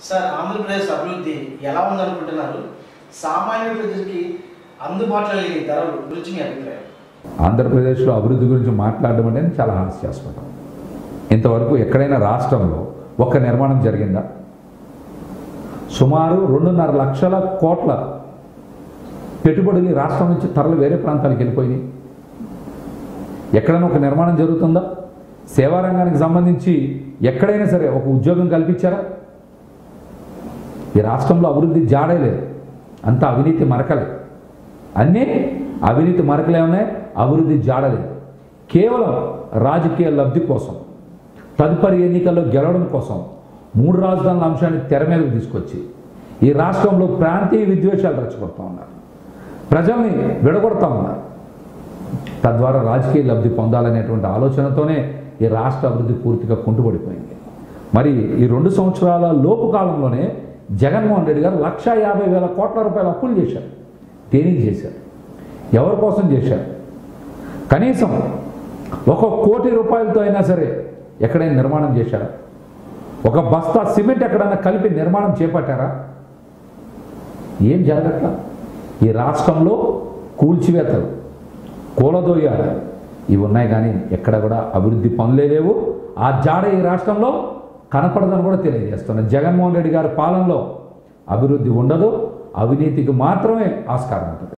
sir Andhra Pradesh అభివృద్ధి ఎలా ఉందనుకుంటున్నారు సామాన్య ప్రజలకి అందుబాటులో లేని ధరలు గురించి మీ అభిప్రాయం ఆంధ్రప్రదేశ్లో అభివృద్ధి గురించి మాట్లాడడం అనేది చాలా హాస్యాస్పదం ఇంతవరకు ఎక్కడైనా రాష్ట్రంలో ఒక్క నిర్మాణం జరిగిందా సుమారు రెండున్నర లక్షల కోట్ల పెట్టుబడులు ఈ రాష్ట్రం నుంచి తరలి వేరే ప్రాంతాలకు వెళ్ళిపోయినాయి ఎక్కడైనా ఒక నిర్మాణం జరుగుతుందా సేవా రంగానికి సంబంధించి ఎక్కడైనా సరే ఒక ఉద్యోగం కల్పించారా ఈ రాష్ట్రంలో అభివృద్ధి జాడే లేదు అంతా అవినీతి మరకలే అన్నీ అవినీతి మరకలే ఉన్నాయి అభివృద్ధి జాడలేదు కేవలం రాజకీయ లబ్ధి కోసం తదుపరి ఎన్నికల్లో గెలవడం కోసం మూడు రాజధానుల అంశాన్ని తెర మీదకు తీసుకొచ్చి ఈ రాష్ట్రంలో ప్రాంతీయ విద్వేషాలు రెచ్చగొడతా ఉన్నారు ప్రజల్ని విడగొడతా ఉన్నారు తద్వారా రాజకీయ లబ్ధి పొందాలనేటువంటి ఆలోచనతోనే ఈ రాష్ట్ర అభివృద్ధి పూర్తిగా కుంటుపడిపోయింది మరి ఈ రెండు సంవత్సరాల లోపు కాలంలోనే జగన్మోహన్ రెడ్డి గారు లక్ష యాభై వేల కోట్ల రూపాయల అప్పులు చేశారు దేనికి చేశారు ఎవరి కోసం చేశారు కనీసం ఒక కోటి రూపాయలతో అయినా సరే ఎక్కడైనా నిర్మాణం చేశారా ఒక బస్తా సిమెంట్ ఎక్కడైనా కలిపి నిర్మాణం చేపట్టారా ఏం జరగట్లా ఈ రాష్ట్రంలో కూల్చివేతలు కూలదోయాలు ఇవి ఉన్నాయి కానీ ఎక్కడ కూడా అభివృద్ధి పనులే లేవు ఆ జాడ ఈ రాష్ట్రంలో కనపడదని కూడా తెలియజేస్తున్నారు జగన్మోహన్ రెడ్డి గారి పాలనలో అభివృద్ధి ఉండదు అవినీతికి మాత్రమే ఆస్కారం ఉంటుంది